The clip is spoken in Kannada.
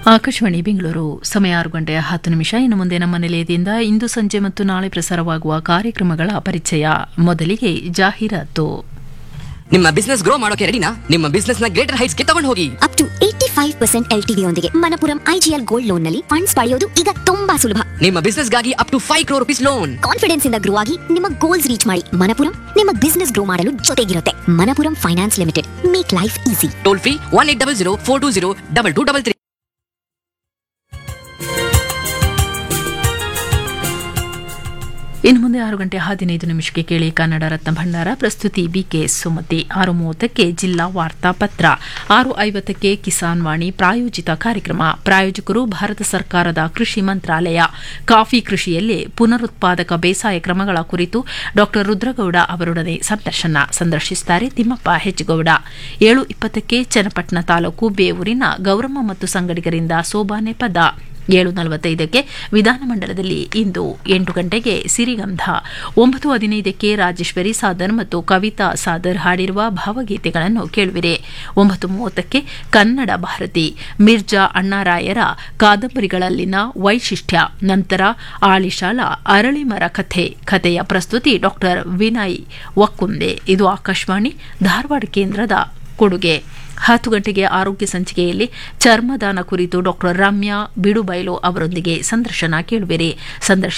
ಆಕಾಶವಾಣಿ ಬೆಂಗಳೂರು ಸಮಯ ಆರು ಗಂಟೆ ಹತ್ತು ನಿಮಿಷ ಇನ್ನು ಮುಂದೆ ನಮ್ಮ ನಿಲಯದಿಂದ ಇಂದು ಸಂಜೆ ಮತ್ತು ನಾಳೆ ಪ್ರಸಾರವಾಗುವ ಕಾರ್ಯಕ್ರಮಗಳ ಪರಿಚಯ ಮೊದಲಿಗೆ ಜಾಹೀರಾತು ನಿಮ್ಮ ಬಿಸ್ನೆಸ್ ಗ್ರೋ ಮಾಡೋಕೆ ರೆಡಿನಾ ನಿಮ್ಮ ಬಿಸ್ನೆಸ್ ನ ಗ್ರೇಟರ್ ಹೈಟ್ಸ್ ಗೆ ತಗೊಂಡು ಹೋಗಿ up to eighty five percent L T ಯೊಂದಿಗೆ ಮನಪುರಂ ಐಜಿಎಲ್ ಗೋಲ್ಡ್ ಲೋನ್ ನಲ್ಲಿ ಫಂಡ್ಸ್ ಪಡೆಯೋದು ಈಗ ತುಂಬಾ ಸುಲಭ ನಿಮ್ಮ ಬಿಸ್ನೆಸ್ ಗಾಗಿ up to five crore rupees loan confidence ಇಂದ ಗ್ರೋ ಆಗಿ ನಿಮ್ಮ ಗೋಲ್ಸ್ ರೀಚ್ ಮಾಡಿ ಮನಪುರಂ ನಿಮ್ಮ ಬಿಸ್ನೆಸ್ ಗ್ರೋ ಮಾಡಲು ಜೊತೆಗಿರುತ್ತೆ Manappuram finance limited make life easy toll free one eight double zero four two zero double two double three ಇನ್ನು ಮುಂದೆ ಆರು ಗಂಟೆ ಹದಿನೈದು ನಿಮಿಷಕ್ಕೆ ಕೇಳಿ ಕನ್ನಡ ರತ್ನ ಭಂಡಾರ ಪ್ರಸ್ತುತಿ ಬಿಕೆ ಸುಮತಿ ಆರು ಮೂವತ್ತಕ್ಕೆ ಜಿಲ್ಲಾ ವಾರ್ತಾ ಪತ್ರ ಆರು ಐವತ್ತಕ್ಕೆ ಕಿಸಾನ್ ವಾಣಿ ಪ್ರಾಯೋಜಿತ ಕಾರ್ಯಕ್ರಮ ಪ್ರಾಯೋಜಕರು ಭಾರತ ಸರ್ಕಾರದ ಕೃಷಿ ಮಂತ್ರಾಲಯ ಕಾಫಿ ಕೃಷಿಯಲ್ಲಿ ಪುನರುತ್ಪಾದಕ ಬೇಸಾಯ ಕ್ರಮಗಳ ಕುರಿತು ಡಾ ರುದ್ರಗೌಡ ಅವರೊಡನೆ ಸಂದರ್ಶನ ಸಂದರ್ಶಿಸುತ್ತಾರೆ ತಿಮ್ಮಪ್ಪ ಹೆಜ್ಜಗೌಡ ಏಳು ಇಪ್ಪತ್ತಕ್ಕೆ ಚನ್ನಪಟ್ಟಣ ತಾಲೂಕು ಬೇವೂರಿನ ಗೌರಮ್ಮ ಮತ್ತು ಸಂಗಡಿಗರಿಂದ ಸೋಬಾನೆ ಪದ ಏಳು ನಲವತ್ತೈದಕ್ಕೆ ವಿಧಾನಮಂಡಲದಲ್ಲಿ ಇಂದು ಎಂಟು ಗಂಟೆಗೆ ಸಿರಿಗಂಧ ಒಂಬತ್ತು ಹದಿನೈದಕ್ಕೆ ರಾಜೇಶ್ವರಿ ಸಾದರ್ ಮತ್ತು ಕವಿತಾ ಸಾದರ್ ಹಾಡಿರುವ ಭಾವಗೀತೆಗಳನ್ನು ಕೇಳುವಿರೆ ಒಂಬತ್ತು ಮೂವತ್ತಕ್ಕೆ ಕನ್ನಡ ಭಾರತಿ ಮಿರ್ಜಾ ಅಣ್ಣಾರಾಯರ ಕಾದಂಬರಿಗಳಲ್ಲಿನ ವೈಶಿಷ್ಟ್ಯ ನಂತರ ಆಳಿಶಾಲ ಅರಳಿಮರ ಕಥೆ ಕಥೆಯ ಪ್ರಸ್ತುತಿ ಡಾಕ್ಟರ್ ವಿನಯ್ ವಕ್ಕುಂದೆ ಇದು ಆಕಾಶವಾಣಿ ಧಾರವಾಡ ಕೇಂದ್ರದ ಕೊಡುಗೆ ಹತ್ತು ಗಂಟೆಗೆ ಆರೋಗ್ಯ ಸಂಚಿಕೆಯಲ್ಲಿ ಚರ್ಮದಾನ ಕುರಿತು ಡಾಕ್ಟರ್ ರಮ್ಯಾ ಬಿಡುಬೈಲು ಅವರೊಂದಿಗೆ ಸಂದರ್ಶನ ಕೇಳುವಿರಿ ಸಂದರ್ಶನ